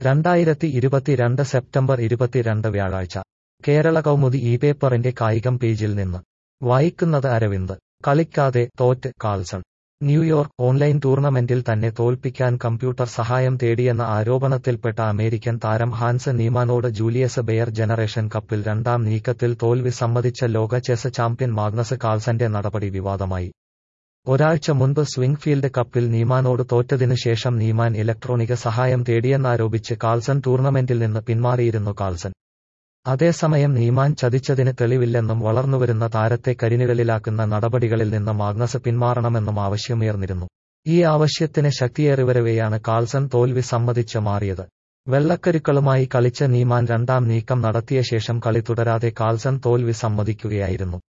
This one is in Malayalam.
രണ്ടായിരത്തി ഇരുപത്തിരണ്ട് സെപ്റ്റംബർ ഇരുപത്തിരണ്ട് വ്യാഴാഴ്ച കേരള കൗമുദി ഈ പേപ്പറിന്റെ കായികം പേജിൽ നിന്ന് വായിക്കുന്നത് അരവിന്ദ് കളിക്കാതെ തോറ്റ് കാൾസൺ ന്യൂയോർക്ക് ഓൺലൈൻ ടൂർണമെന്റിൽ തന്നെ തോൽപ്പിക്കാൻ കമ്പ്യൂട്ടർ സഹായം തേടിയെന്ന ആരോപണത്തിൽപ്പെട്ട അമേരിക്കൻ താരം ഹാൻസ് നീമാനോട് ജൂലിയസ് ബെയർ ജനറേഷൻ കപ്പിൽ രണ്ടാം നീക്കത്തിൽ തോൽവി സമ്മതിച്ച ലോക ചെസ് ചാമ്പ്യൻ മാഗ്നസ് കാൾസന്റെ നടപടി വിവാദമായി ഒരാഴ്ച മുൻപ് സ്വിംഗ്ഫീൽഡ് കപ്പിൽ നീമാനോട് തോറ്റതിനു ശേഷം നീമാൻ ഇലക്ട്രോണിക സഹായം തേടിയെന്നാരോപിച്ച് കാൾസൺ ടൂർണമെന്റിൽ നിന്ന് പിന്മാറിയിരുന്നു കാൾസൺ അതേസമയം നീമാൻ ചതിച്ചതിന് തെളിവില്ലെന്നും വളർന്നുവരുന്ന താരത്തെ കരിനിഴലിലാക്കുന്ന നടപടികളിൽ നിന്ന് മാഗ്നസ് പിന്മാറണമെന്നും ആവശ്യമുയർന്നിരുന്നു ഈ ആവശ്യത്തിന് ശക്തിയേറിവരവെയാണ് കാൾസൺ തോൽവി സമ്മതിച്ച് മാറിയത് വെള്ളക്കരുക്കളുമായി കളിച്ച നീമാൻ രണ്ടാം നീക്കം നടത്തിയ ശേഷം കളി തുടരാതെ കാൾസൺ തോൽവി സമ്മതിക്കുകയായിരുന്നു